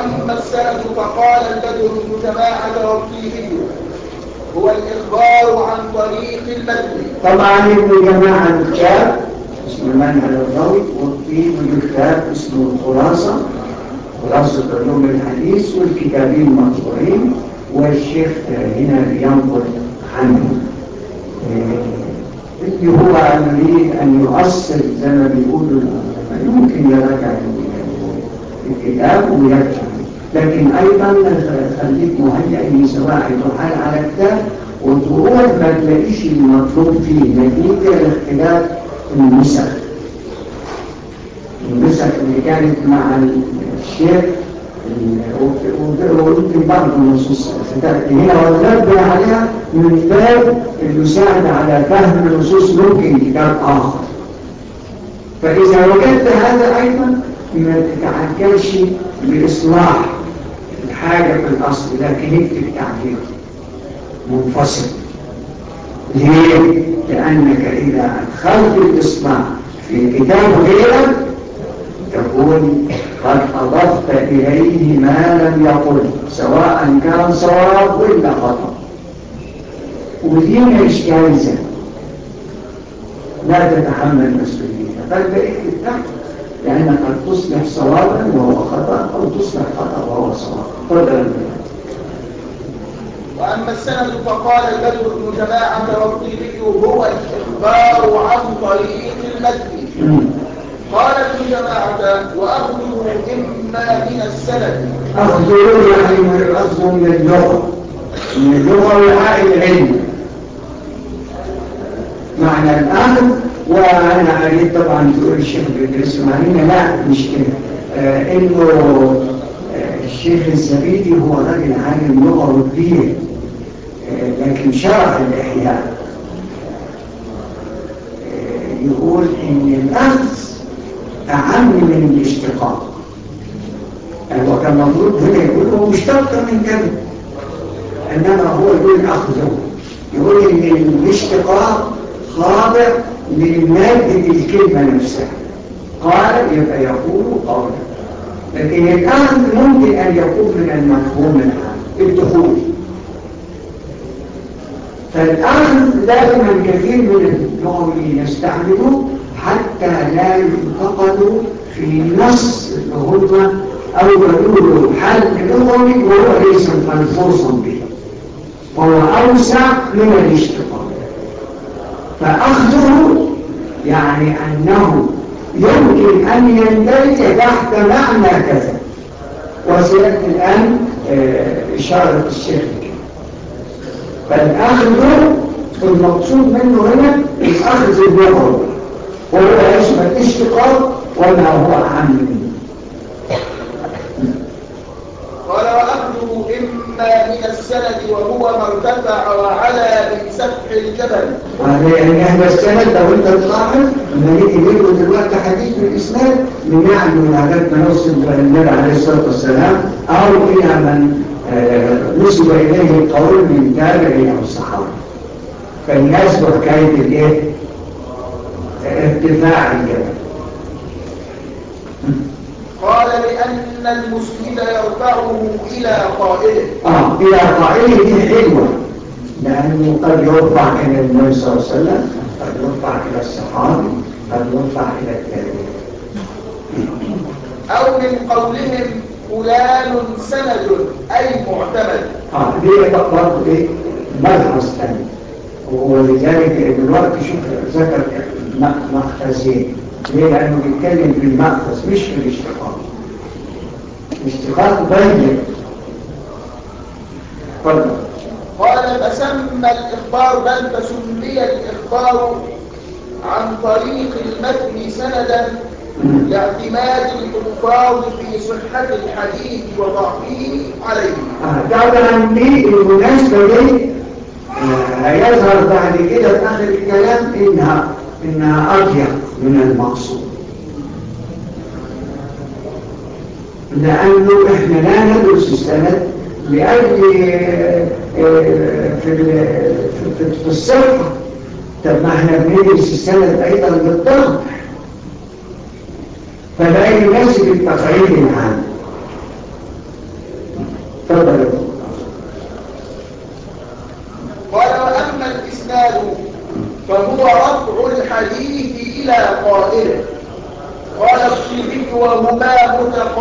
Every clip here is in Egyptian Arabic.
وأما السند فقال البدر بن جماعة والطيبي هو الإخبار عن طريق المتن طبعا ابن جماعة الكتاب اسمه المنهل الضوي والطيب الكتاب اسمه الخلاصة خلاصة علوم الحديث والكتابين المطبوعين والشيخ هنا ينقل عنه اللي هو يريد أن يؤصل زي ما بيقولوا يمكن يراجع الكتاب ويرجع لكن أيضا خليك مهيئ ان سواء تحال على كتاب وتروح ما تلاقيش المطلوب فيه نتيجة لاختلاف النسخ النسخ اللي كانت مع الشيخ ويمكن بعض النصوص ستأتي هنا وننبه عليها من باب المساعدة على فهم النصوص ممكن كتاب آخر فإذا وجدت هذا أيضا ما تتعجلش بإصلاح الحاجة في الأصل لكن اكتب تعبير منفصل ليه؟ لأنك إذا أدخلت الإصلاح في كتاب غيرك تكون قد أضفت إليه ما لم يقل سواء كان صواب ولا خطأ ودين إشكال لا تتحمل مسؤوليتها بل اكتب تحت لأنك قد تصلح صوابا وهو خطأ أو تصلح خطأ وهو صواب تفضل وأما السند فقال البدر بن جماعة والطيبي هو الإخبار عن طريق المتن قال ابن جماعة وأخذه إما من السند أخذه يعني أخذه من اللغة من اللغة وعاء العلم معنى الأخذ وأنا عليه طبعا تقول الشيخ بيدرس معنا لا مش كده آه إنه آه الشيخ الزبيدي هو راجل عالم لغة كبير آه لكن شرح الإحياء آه يقول إن الأخذ أعم من الاشتقاق يعني هو كان مفروض هنا يقول هو مشتق من كده إنما هو يقول أخذه يقول إن الاشتقاق خاضع لمادة الكلمة نفسها قال يبقى يقول قولا لكن الآن ممكن أن يكون من المفهوم الآن الدخول فالآن دائما كثير من اللغويين يستعملوه حتى لا ينتقدوا في نص اللي هم أو يقولوا حل لغوي وهو ليس ملفوظا به وهو أوسع من الاشتقاق فأخذه يعني أنه يمكن أن يندرج تحت معنى كذا وسيأتي الآن إشارة الشيخ فالأخذ المقصود منه هنا الأخذ اللغوي وهو يشمل اشتقاق وما هو أهم منه قال وأخذه إما من السند وهو ما ارتفع وعلى من سفح الجبل يعني هذا السند لو انت تلاحظ لما نيجي نقول دلوقتي حديث من الاسناد من يعني من عادات ما نوصل النبي عليه الصلاه والسلام او الى من نسب اليه القول من تابعي او الصحابه فالناس بحكايه الايه؟ ارتفاع الجبل قال لأن المسلم يرفعه إلى قائله آه إلى قائله دي حلوة لأنه قد يرفع إلى النبي صلى الله عليه وسلم قد يرفع إلى الصحابي قد يرفع إلى التابعين أو من قولهم فلان سند أي معتمد آه دي برضه إيه ملحظ ثاني ولذلك دلوقتي شوف ذكر مأخذين ليه؟ لأنه بيتكلم في المأخذ مش في الاشتقاق الاشتقاق بين فضل قال فسمى الإخبار بل فسمي الإخبار عن طريق المتن سندا لاعتماد الحفاظ في صحة الحديث وضعفه عليه آه طبعا دي المناسبة دي هيظهر بعد كده في آخر الكلام إنها إنها أضيق من المقصود لأنه إحنا لا ندرس السند لأجل في في الصحة طب ما احنا بندرس السند أيضا بالضبط فلا يناسب التقعيد العام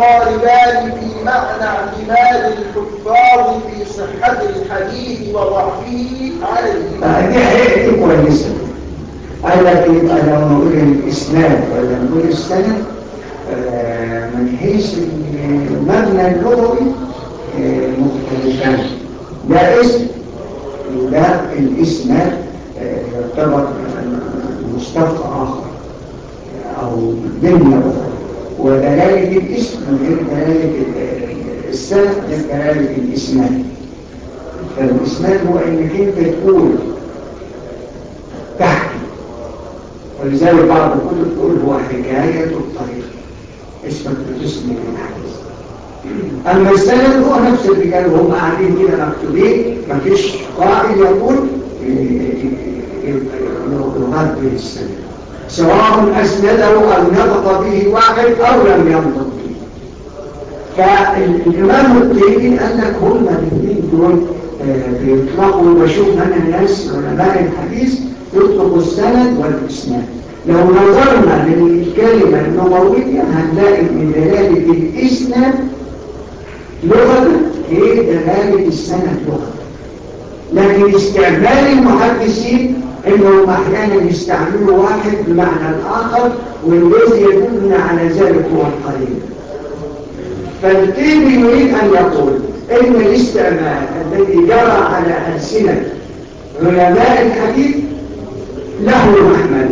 متقاربان في معنى اعتماد الحفاظ في صحة الحديث وضعفه عليه دي حقيقة كويسة قال لك يبقى لو نقول الإسناد ولا نقول السند آه، من حيث المبنى اللغوي آه، مختلفان ده اسم وده الإسناد آه، يعتبر مصطلح آخر أو بنية أخرى ودلالة الاسم غير دلالة السند غير دلالة الإسناد فالإسناد هو إنك أنت تقول تحكي ولذلك بعض الكتب تقول هو حكاية الطريق اسمك بتسمي الحديث أما السند هو نفس اللي كانوا هم قاعدين كده مكتوبين مفيش قائل يقول يغاد به السند سواء أسنده أو نطق به واحد أو لم ينطق به فالإمام الطيبي قال لك هم الاثنين دول بيطلقوا وبشوف أنا الناس علماء الحديث يطلق السند والإسناد لو نظرنا للكلمة اللغوية هنلاقي من دلالة الإسناد لغة هي دلالة السند لغة لكن استعمال المحدثين انهم احيانا يستعملوا واحد بمعنى الاخر والذي يدلنا على ذلك هو القليل فالكيف يريد ان يقول ان الاستعمال الذي جرى على السنة علماء الحديث له محمل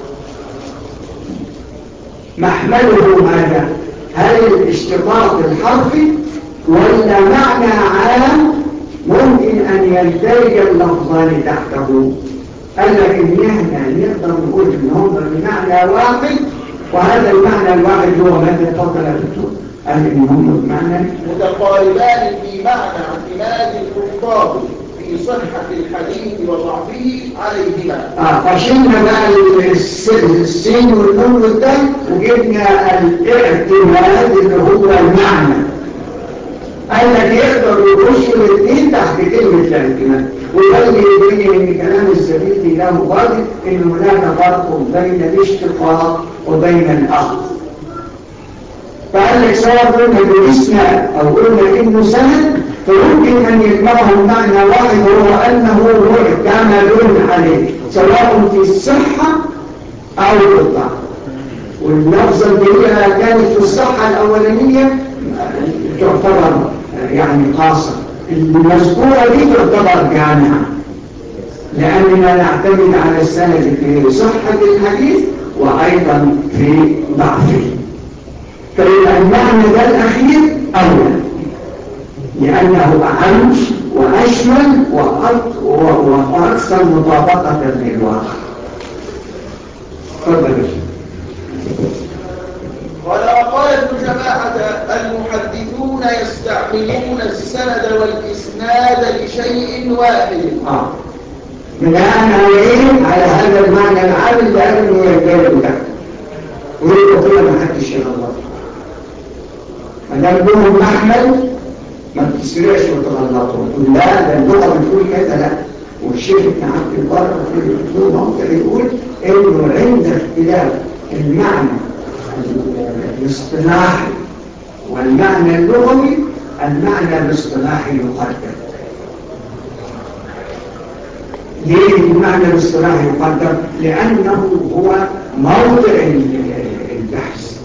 محمله ماذا هل الاشتقاق الحرفي ولا معنى عام ممكن أن يندرج اللفظان تحته قال لك إن إحنا نقدر نقول إن هم بمعنى واحد وهذا المعنى الواحد هو ماذا تفضل يا دكتور قال إن هم بمعنى متقاربان في معنى اعتماد الحفاظ في صحة الحديث وضعفه عليهما آه فشلنا بقى السين والنون والدم وجبنا الاعتماد اللي هو المعنى قال لك يقدر يخش الاثنين تحت كلمة الاعتماد وده اللي يبين ان كلام السبيل له واضح ان هناك فرق بين الاشتقاق وبين الاخذ فقال لك سواء قلنا بالاسناد او قلنا انه سند فيمكن ان يجمعهم معنى واحد وهو انه معتمد عليه سواء في الصحه او في الضعف واللفظه اللي هي كانت في الصحه الاولانيه تعتبر يعني خاصه المذكوره دي تعتبر جامعه لاننا نعتمد على السند في صحه الحديث وايضا في ضعفه فيبقى المعنى ده الأخير أولى لأنه أهم وأشمل وأكثر مطابقة للواقع تفضل قال وقال ابن جماعة المحدثون يستعملون السند والإسناد لشيء واحد آه. بناء على إيه؟ على هذا المعنى العام اللي قالوا يجب ده ويبقى كده ما حدش يغلط ما دام لهم محمل ما بتسرعش وتغلطهم تقول لا ده اللغه بتقول كذا لا والشيخ ابن عبد البر في الدكتور موقع يقول انه عند اختلاف المعنى الاصطلاحي والمعنى اللغوي المعنى الاصطلاحي يقدم ليه المعنى الاصطلاحي يقدم لانه هو موضع البحث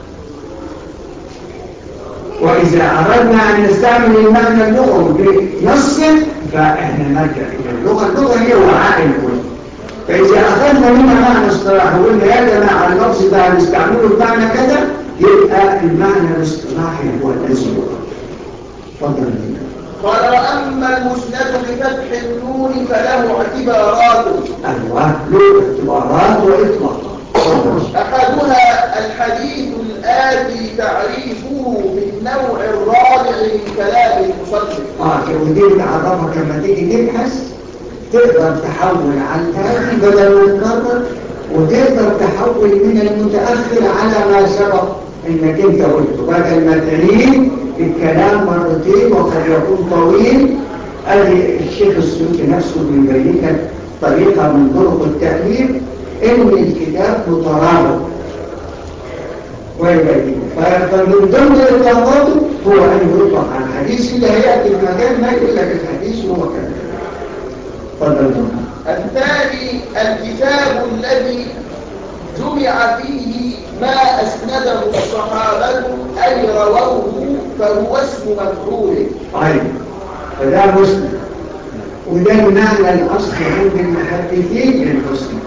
وإذا أردنا أن نستعمل المعنى اللغوي بنص فإحنا نرجع إلى اللغة اللغة هي وعاء الكل فإذا أخذنا منها معنى اصطلاحي وقلنا يا جماعة اللفظ ده هنستعمله بمعنى كذا يبقى المعنى الاصطلاحي هو الذي يقال تفضل قال وأما المسند بفتح النون فله اعتبارات أيوه له اعتبارات وإطلاق أحدها الحديث الآتي تعريفه بالنوع الرابع من كلام المصنف اه ودي بتعرفك لما تيجي تبحث تقدر تحول على التاريخ بدل ما تكرر وتقدر تحول من المتأخر على ما سبق انك انت قلته بدل ما تعيد الكلام مرتين وقد يكون طويل ادي الشيخ السيوطي نفسه بيبين لك طريقه من طرق التأليف ان الكتاب مترابط ويبين فمن ضمن اطلاقاته هو ان يطلق على الحديث اللي هياتي في مكان ما يقول لك الحديث هو كذا تفضل الثاني الكتاب الذي جمع فيه ما أسنده الصحابة أي رووه فهو اسم مفعول طيب فده مسلم وده المعنى الأصل عند المحدثين للمسلم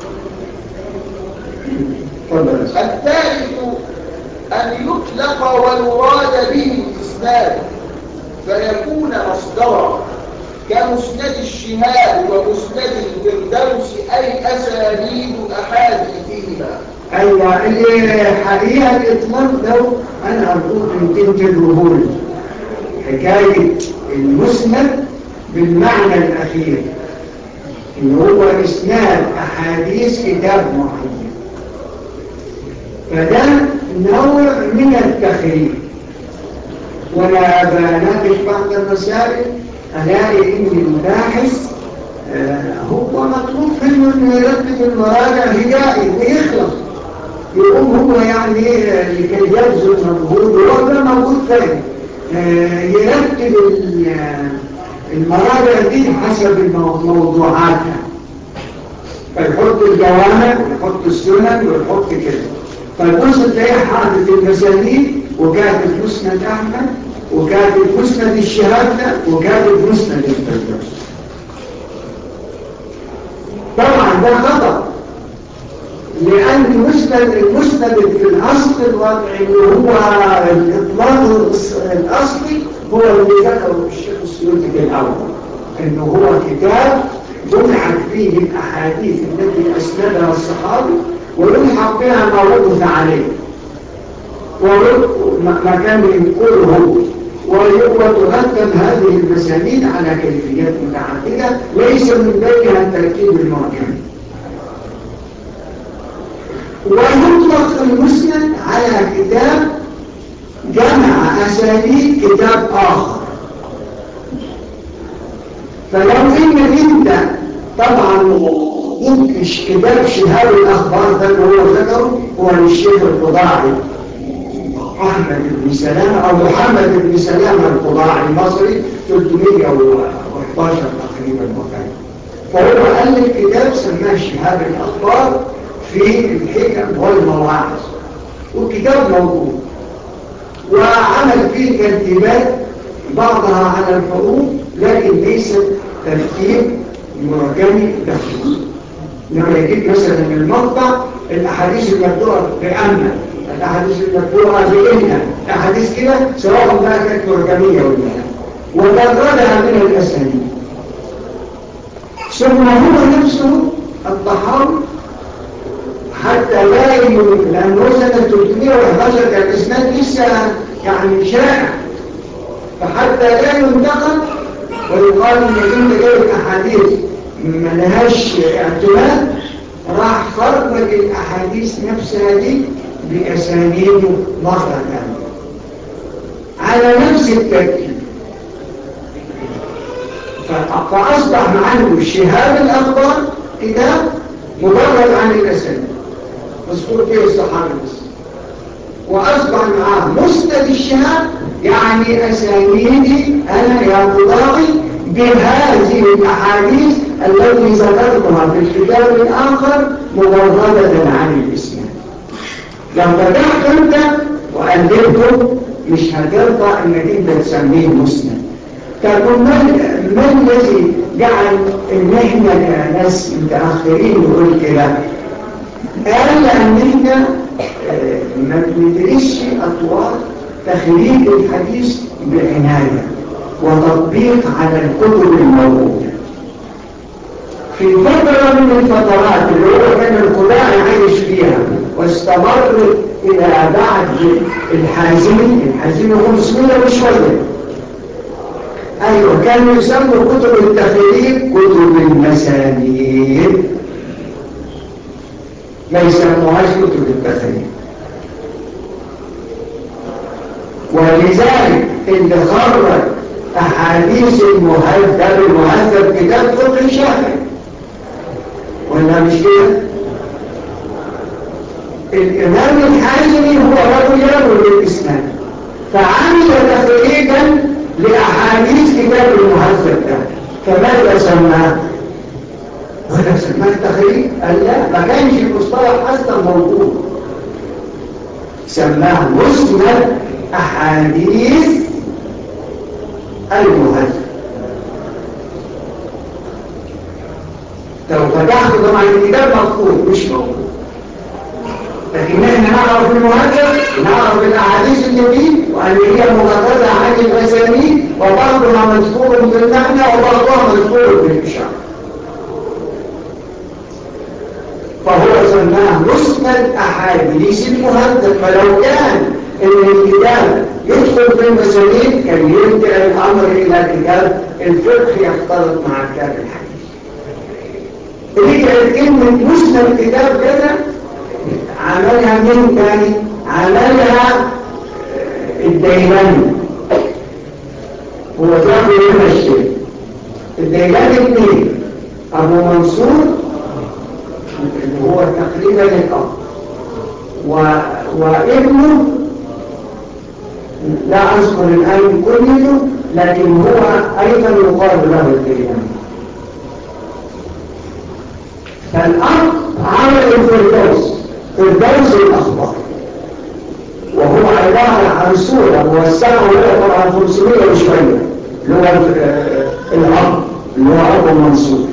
تفضل الثالث أن يطلق ويراد به الإسناد فيكون مصدرا كمسند الشهاب ومسند الفردوس أي أسانيد أحاديثهما أيوة الحقيقة الإطلاق ده أنا أقول يمكن تدرهول حكاية المسند بالمعنى الأخير إن هو إسناد أحاديث كتاب معين فده نوع من التخريج ولا بناقش بعض المسائل ألاقي إن المباحث آه هو مطلوب منه أنه يرتب المراجع هجائي ويخلص يقوم هو يعني لكي يبذل مجهود وهو ده موجود فين آه يرتب المراجع دي حسب موضوعاتها فيحط الجوامع ويحط السنن ويحط كده فالبص تلاقيه حاطط المسانيد وكاتب مسند احمد وكاتب مسند الشهاده وكاتب مسند الفردوس طبعا ده خطأ لأن المسند المسند في الأصل الوضع اللي هو الإطلاق الأصلي هو اللي ذكره الشيخ السيوطي في الأول إنه هو كتاب جمعت فيه الأحاديث التي أسندها الصحابي ويلحق بها ما وقف عليه وما كان يقوله وترتب هذه المسانيد على كيفيات متعددة ليس من بينها التركيب المعجم ويطلق المسند على كتاب جمع أساليب كتاب آخر فلو إن أنت طبعا ممكن كتاب شهاب الأخبار ده اللي هو ذكره هو للشيخ القضاعي أحمد بن سلام أو محمد بن سلام القضاعي المصري 311 تقريبا وكان فهو ألف كتاب سماه شهاب الأخبار في الحكم والمواعظ والكتاب موجود وعمل فيه ترتيبات بعضها على الحروف لكن ليس ترتيب مرجمي دقيق لما يجيب مثلا المقطع الاحاديث المكتوبه بأمن الاحاديث المكتوبه بإنها الاحاديث كده سواء بقى كانت مرجميه ولا لا وجردها من الاسانيد ثم هو نفسه الطحاوي حتى لا يمكن لأنه سنة 311 كان الإسناد لسه يعني شائع فحتى لا ينتقل ويقال إن إنت جايب أحاديث ما لهاش اعتماد راح فرق الأحاديث نفسها دي بأسانيده مرة ثانية على نفس التركيب فأصبح عنه شهاب الأخبار كتاب مجرد عن الأسانيد مذكور فيه الصحابة بس وأصبح معاه مسند الشهاب يعني أسانيدي أنا يا قضاعي بهذه الأحاديث التي ذكرتها في الكتاب الآخر مجردة عن الإسلام لو فتحت أنت وقلبته مش هترضى انك انت تسميه مسلم تقول ما الذي جعل ان احنا كناس متاخرين نقول كده قال ان احنا ما بندرسش اطوار تخريج الحديث بعنايه وتطبيق على الكتب الموجوده في فترة من الفترات اللي هو كان الخداع عايش فيها واستمر إلى بعد الحازمي الحازمي 500 وشوية أيوة كانوا يسموا كتب التخريج كتب المسانيد ما يسموهاش كتب التخريج ولذلك اللي خرج أحاديث المهذب المهذب كتاب فقه شافعي ولا مش كده الإمام الحازمي هو رجل يروي الإسلام فعمل تخريجا لأحاديث كتاب المهذب ده فماذا سماه؟ ولا سماه تخريج؟ قال لا ما كانش المصطلح أصلا موجود سماه مسند أحاديث المهذب لو فتحت طبعا الكتاب مفقود مش موجود لكن احنا نعرف المهذب نعرف الاحاديث اللي فيه وان هي مغرده عن الاسانيد وبعضها مذكور في المعنى وبعضها مذكور في الاشاره فهو سماه مسند احاديث المهذب فلو كان ان الكتاب يدخل في المسانيد كان يرجع الامر الى كتاب الفقه يختلط مع كتاب الحديث رجعت كلمه مسند كتاب كده عملها مين تاني عملها الديلاني هو جابر يمشي الديلاني اثنين ابو منصور اللي هو تقريبا الاب و... وابنه لا اذكر الان كله لكن هو ايضا يقال له الديلاني فالاب عمل الفردوس فردوس الأخبار وهو عبارة عن سورة موسعة وهي طبعا 500 وشوية اللي هو الأب اللي هو أبو منصور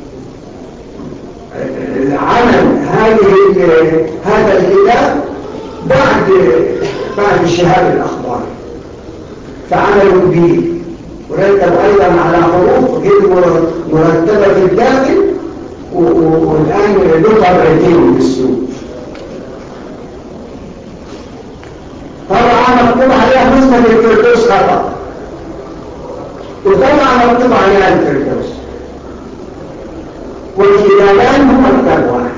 عمل هذه هذا الكتاب بعد بعد شهادة الأخبار فعملوا به ورتب أيضا على حروف غير مرتبة في الداخل والآن له طبعتين في السوق طبعا مكتوب عليها مسند الفردوس خطأ وطبعا مكتوب عليها الفردوس والكتابان هما كتاب واحد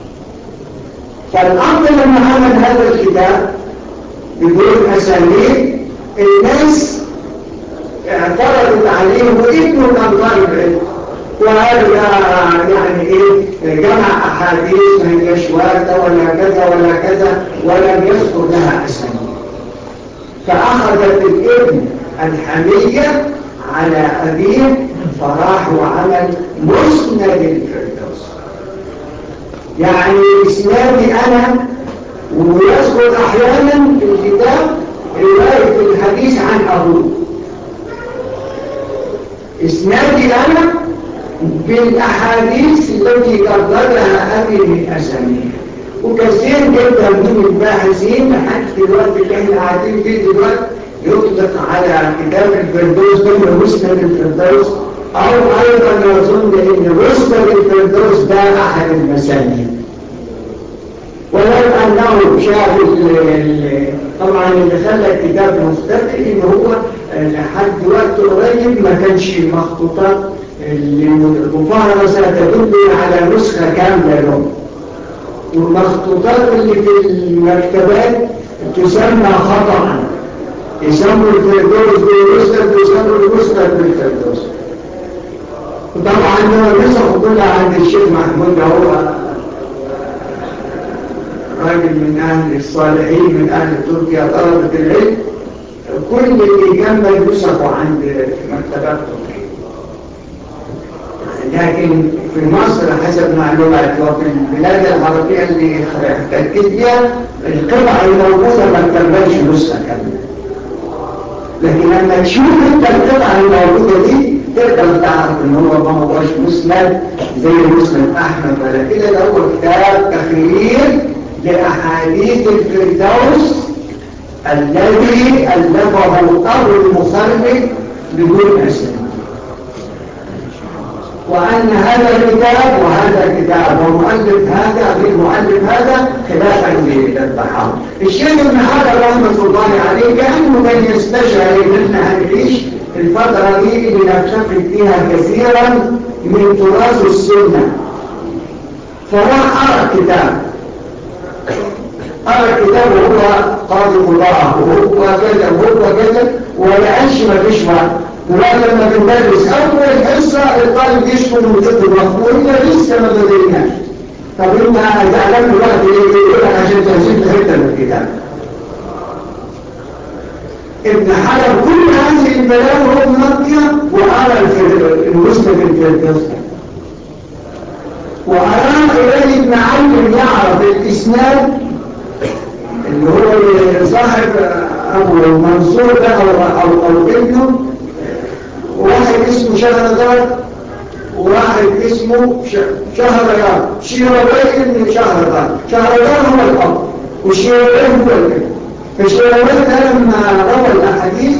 فالأفضل لما عمل هذا الكتاب بدون أسانيد الناس اعترضت عليه وابنه كان طالب علم وهذا يعني ايه جمع احاديث ما هيش وارده ولا كذا ولا كذا ولم يذكر لها اسانيد فأخذت الابن الحمية على أبيه فراح وعمل مسند الفردوس يعني إسنادي أنا ويذكر أحيانا في الكتاب رواية الحديث عن أبوه إسنادي أنا بالأحاديث التي قررها أبي من أساميه وكثير جدا من الباحثين لحد دلوقتي اللي احنا قاعدين فيه دلوقتي يطلق على كتاب الفردوس ده مسند الفردوس او ايضا يظن ان مسند الفردوس ده احد المسانيد ولو انه شاف طبعا اللي خلى الكتاب مختلف ان هو لحد وقت قريب ما كانش مخطوطات المفهرسه تدل على نسخه كامله له والمخطوطات اللي في المكتبات تسمى خطأ يسموا الفردوس بالمسند ويسموا المسند بالفردوس وطبعا هو نسخ كلها عند الشيخ محمود هو راجل من أهل الصالحين من أهل تركيا طلبة العلم كل اللي جنبه نسخه عند مكتبات تركيا لكن في مصر حسب معلوماتي وفي البلاد العربية اللي احتكت بها القطع الموجودة ما تكملش نسخة كاملة لكن لما تشوف انت القطع الموجودة دي تقدر تعرف ان هو ما هوش مسند زي مسند احمد ولا كده ده هو كتاب تخريج لاحاديث الفردوس الذي الفه ابو المخرج بدون اسم وأن هذا الكتاب وهذا الكتاب ومؤلف هذا بالمؤلف هذا خلافا للبحار الشيخ ابن حجر رحمة الله عليه كأنه كان يستشعر ان احنا هنعيش الفترة دي اللي نفتقد فيها كثيرا من تراث السنة فراح أرى الكتاب أرى الكتاب وهو قاضي قضاء وهو كذا وهو كذا ولقاش ما فيش وقت وبعد لما بندرس أول حصة الطالب يشكر ويجد المخبور إلا لسه ما بديناش طب انت زعلان دلوقتي ليه يقول لك عشان تهزيت حته من الكتاب ابن حجر كل هذه البلاوي هو منقيه وارى المسلم الفردوس وارى اليه ابن علم يعرف الاسناد اللي هو صاحب ابو منصور ده او او, أو ابنه واحد اسمه شهردار وواحد اسمه شهريار شيروبي ابن شهردار شهريار هو الاب وشيروبي هو الابن فشيروبي ده لما روى الاحاديث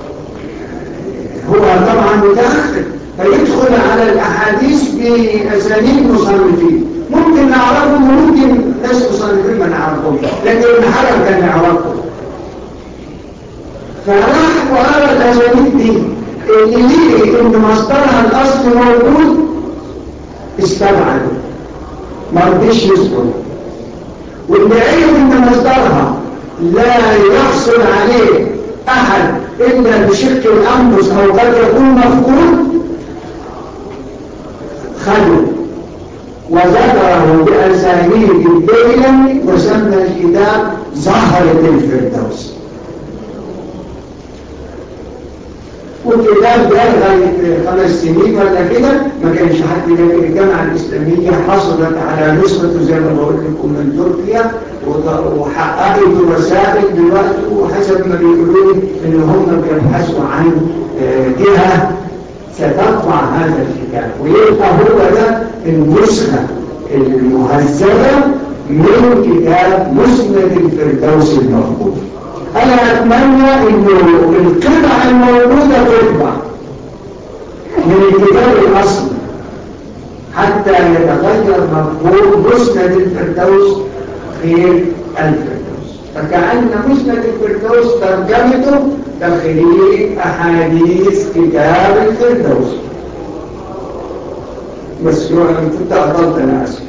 هو طبعا متاخر فيدخل على الاحاديث باسانيد مصنفين ممكن نعرفهم وممكن ناس مصنفين ما نعرفهم لكن ابن حجر كان يعرفهم فراح وقرا الاسانيد دي اللي ليه ان مصدرها الاصل موجود استبعد ما رضيش يذكر واللي عرف ان مصدرها لا يحصل عليه احد الا بشق الانفس او قد يكون مفقود خده وذكره باسانيد الديلمي وسمى الكتاب زهرة الفردوس والكتاب ده لغاية خمس سنين ولا كده ما كانش حد لكن الجامعة الإسلامية حصلت على نسخته زي ما بقول لكم من تركيا وحققت وسائل دلوقتي وحسب ما بيقولوا لي إن هم بيبحثوا عن جهة ستطبع هذا الكتاب ويبقى هو ده النسخة المهذبة من كتاب مسند الفردوس المفقود أنا أتمنى أنه القطع الموجودة تطبع من الكتاب الأصلي حتى يتغير مفهوم مسند الفردوس غير الفردوس فكأن مسند الفردوس ترجمته تخريج أحاديث كتاب الفردوس بس هو أنا كنت أغلط أنا أسف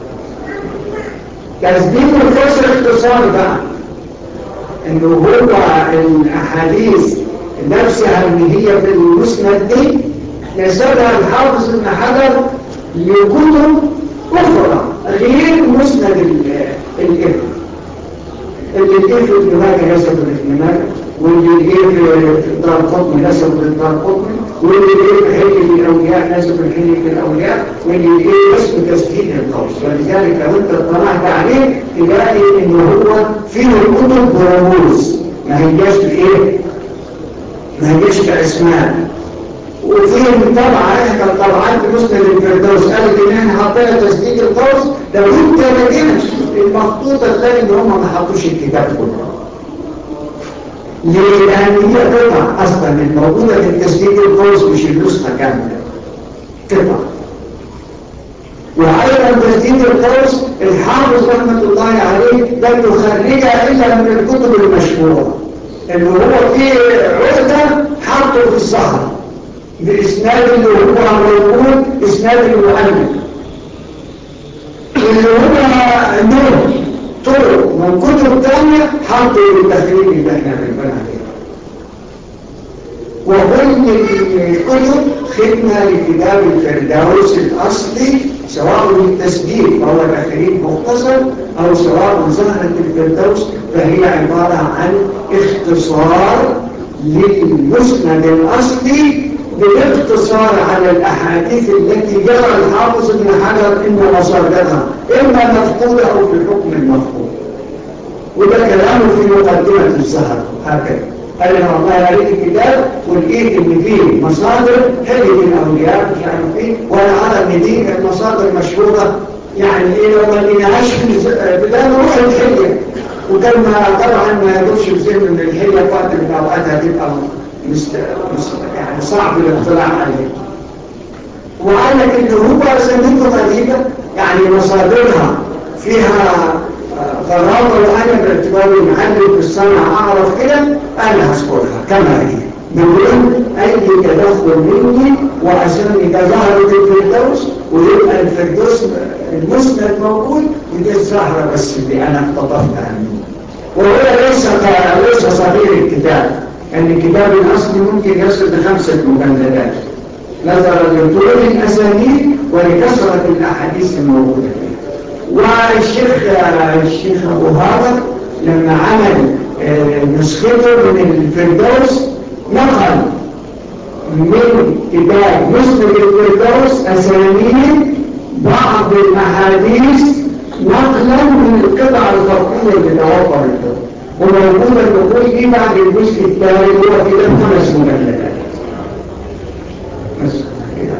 تسديد الفصل اختصار بقى انه هو الاحاديث نفسها اللي هي في المسند دي نسبها الحافظ ابن حجر لكتب اخرى غير مسند الابن اللي جه في ابن ماجه نسبه لابن ماجه واللي جه في دار قطن نسبه لدار قطن واللي جه في حلي الاولياء نسبه لحلي الاولياء واللي جه اسمه تسديد القوس ولذلك لو انت اطلعت عليه تلاقي ان هو فيه الكتب برموز ما هيجاش بايه ما هيجاش باسماء وفيه طبعا احنا طبعات مسند الفردوس قالت ان احنا حطينا تسديد القوس لو انت لقيت المخطوطه تلاقي ان هم ما حطوش الكتاب كله ليه؟ لان هي قطع اصلا الموجوده في التسديد القوس مش النسخه كامله قطع وأيضا تسديد القوس الحافظ رحمة الله عليه لم يخرجها إلا من الكتب المشهورة اللي هو فيه عقدة حطه في الصحراء بإسناد اللي هو موجود إسناد المؤلف اللي هو نور طرق من كتب تانية حطه للتخريج اللي احنا بنقول عليه وكل الكتب خدمة لكتاب الفردوس الأصلي سواء للتسجيل أو تخريج مختصر أو سواء زهرة الفردوس فهي عبارة عن اختصار للمسند الأصلي بالاقتصار على الأحاديث التي جرى الحافظ ابن حجر إن مصادرها إما مفقودة أو في حكم المفقود وده كلامه في مقدمة الزهر هكذا قال انا والله قريت الكتاب ولقيت ان فيه مصادر حلية الاولياء مش عارف ايه وانا ارى ان دي كانت مصادر مشهوره يعني ايه لو ما لقيناهاش في بدايه نروح الحليه وكان طبعا ما يدوش بزين ان الحليه في وقت من الاوقات هتبقى مست... مست... يعني صعب الاطلاع عليه وقال لك ان هو سنته غريبه يعني مصادرها فيها فالرابط وأنا باعتباري معلم في الصنعة أعرف كده أنا هذكرها كما هي بدون أي تدخل مني وأسمي ده ظهرت الفردوس ويبقى الفردوس المسند موجود ودي الزهرة بس اللي أنا اقتطفتها منه وهو ليس ليس صغير الكتاب أن الكتاب الأصلي ممكن يصل لخمسة مجلدات نظرا لطول الأسانيد ولكثرة الأحاديث الموجودة فيه والشيخ الشيخ أبو هارد لما عمل نسخته من الفردوس نقل من كتاب مسلم الفردوس أسانيد بعض الأحاديث نقلا من القطع الخطية اللي توفر الدور وموجودة الدخول دي بعد الجزء الثاني هو كتاب خمس مجلدات بس كده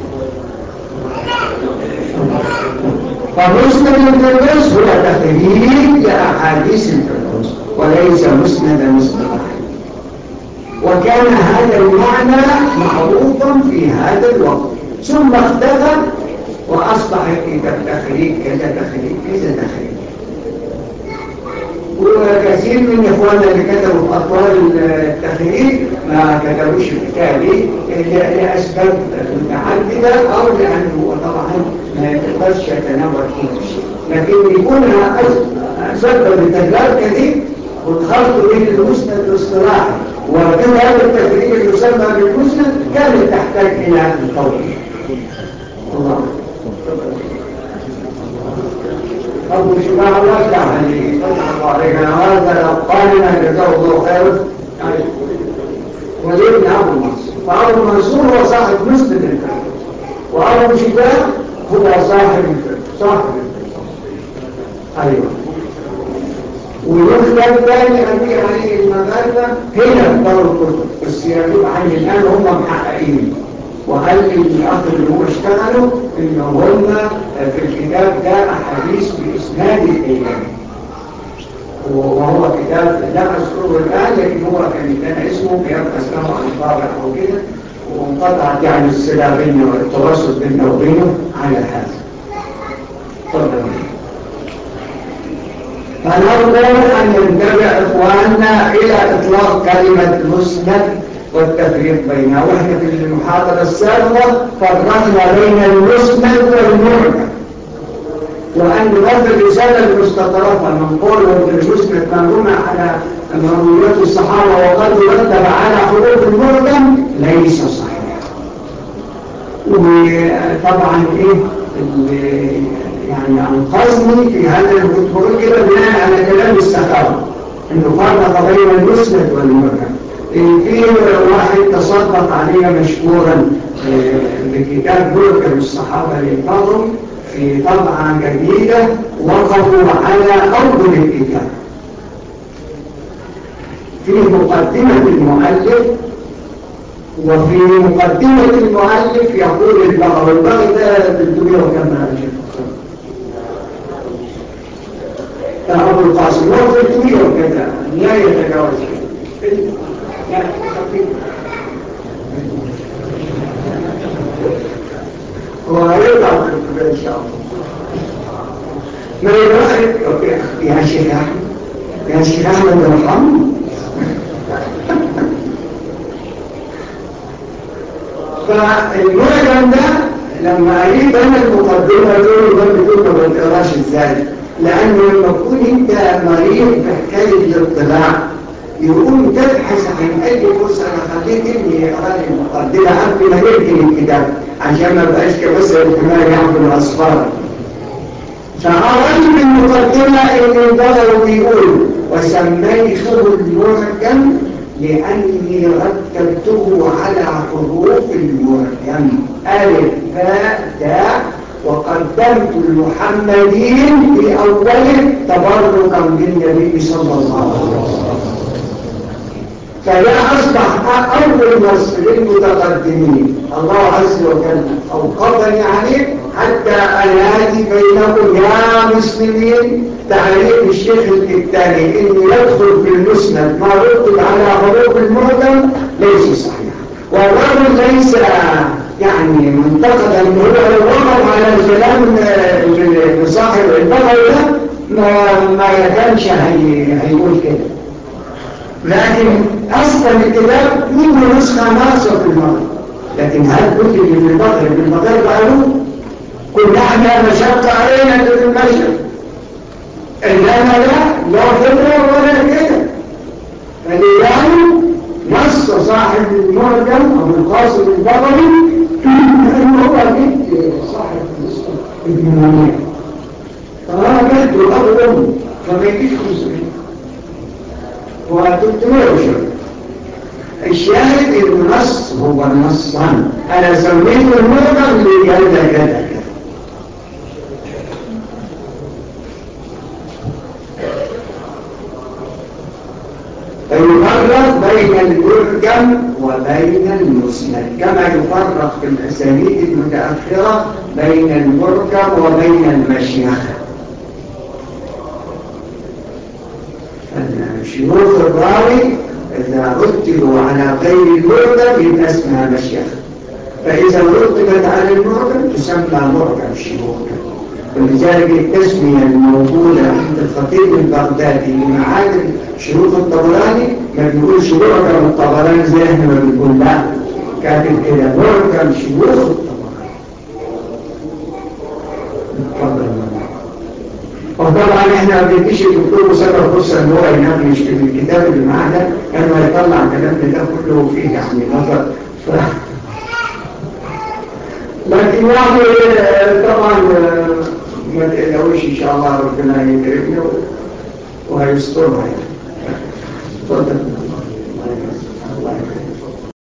فمسند الفردوس هو تخريج لأحاديث الفردوس وليس مسند مصطلحا وكان هذا المعنى معروفا في هذا الوقت ثم اختفى وأصبح كتاب تخريج كذا تخريج كذا تخريج وكثير من إخواننا اللي كتبوا أطوال التخريج ما كتبوش كتابي لأسباب متعددة أو لأنه طبعا ما يقدرش يتناول كل شيء لكن يكون سبب التكرار كثير والخلط بين المسند والاصطلاح وكان هذا التخريج اللي يسمى بالمسند كانت تحتاج إلى التوضيح الله أبو شباب الله تعالى فتح الله علينا هذا قالنا جزاه الله خير وليبن أبو منصور فأبو منصور هو صاحب مسلم الفرد وأبو شباب هو صاحب الفرد صاحب الفرد أيوة ويخلق ثاني أبي عليه المغاربة هنا دار الكتب بس يجب عن الآن هم محققين وهل الأخ اللي هو اشتغلوا إن هم في الكتاب ده أحاديث بإسناد الأيام وهو كتاب لا أذكره الآن لكن هو كان كان اسمه كتاب أسلام أخبار أو كده وانقطعت يعني الصلة بيننا والتواصل بيننا وبينه على هذا تفضل فنرجو أن ينتبه إخواننا إلى إطلاق كلمة مسند والتفريق بينها واحنا في المحاضرة السابقة فرقنا بين المسند والمعجم وأن رد الرسالة المستطرفة من قوله في المسند منظومة على مرويات الصحابة وقد رتب على حروف المعجم ليس صحيح وطبعا ايه يعني انقذني في هذا البطول كده بناء على كلام السخاوة انه فرق بين المسند والمعجم في واحد تصدق علينا مشكورا بكتاب بركة الصحابة للفضل في طبعة جديدة وقفوا على أرض الكتاب في مقدمة المؤلف وفي مقدمة المؤلف يقول البغر البغر ده بالدنيا وكما أبو القاسم هو في الدنيا وكذا لا يتجاوز وهيرجع ان شاء الله ما يبقى يا شيخ احمد يا شيخ احمد ارحمني فالمعجم ده لما قريت انا المقدمه دول ده بتقول ما بتقراش ازاي لانه لما تكون انت مريض بحكايه الاطلاع يقوم تبحث عن اي فرصه انا خليت ابني يقرا لي المقدمه قبل ما يبني الكتاب عشان ما بقاش كبس الاحتمال يعمل الاصفار فأردت بالمقدمة إن البغل بيقول وسميته المعجم لأني رتبته على حروف المعجم ألف باء تاء وقدمت المحمدين في أوله تبركا بالنبي صلى الله عليه وسلم فده أصبح أول نص للمتقدمين الله عز وجل أوقفني عليه حتى أنادي بينكم يا مسلمين تعريف الشيخ الثاني إن يدخل في المسند ما رتب على حروف المعجم ليس صحيح والرجل ليس يعني منتقدا ان هو لو وقف على الكلام لصاحب البقر ده ما ما كانش هيقول كده لكن أصلا الكتاب منه نسخة ناقصة في المغرب لكن هل كتب في المغرب بالمغرب قالوا كل احنا مشقة علينا في المشرق إنما لا لا فكرة ولا كده فلذلك نص صاحب المعجم أبو القاسم البغوي أنه هو جد صاحب ابن منيع جد وأب وأم فما يجيش 500 هو 300 وشوية الشاهد النص هو نصا أنا سميته المعظم لكذا كذا كذا فيفرق بين المركم وبين المسند كما يفرق في الأسانيد المتأخرة بين المركم وبين المشيخة شيوخ الراوي إذا رتبوا على غير المركب يبقى اسمها مشيخة فإذا رتبت على المركب تسمى مركب شيوخ ولذلك التسمية الموجودة عند الخطيب البغدادي لمعادن شيوخ الطبراني ما بيقولش مركب الطبراني زي احنا ما بنقول لا كاتب كده مركب شيوخ الطبراني وطبعا احنا ما بنديش الدكتور مسافر فرصه ان هو يناقش في الكتاب اللي معانا انه يطلع كلامنا ده كله فيه يعني نظر ف... لكن يعني طبعا ما تقلقوش ان شاء الله ربنا يكرمنا وهيسترها يعني تفضل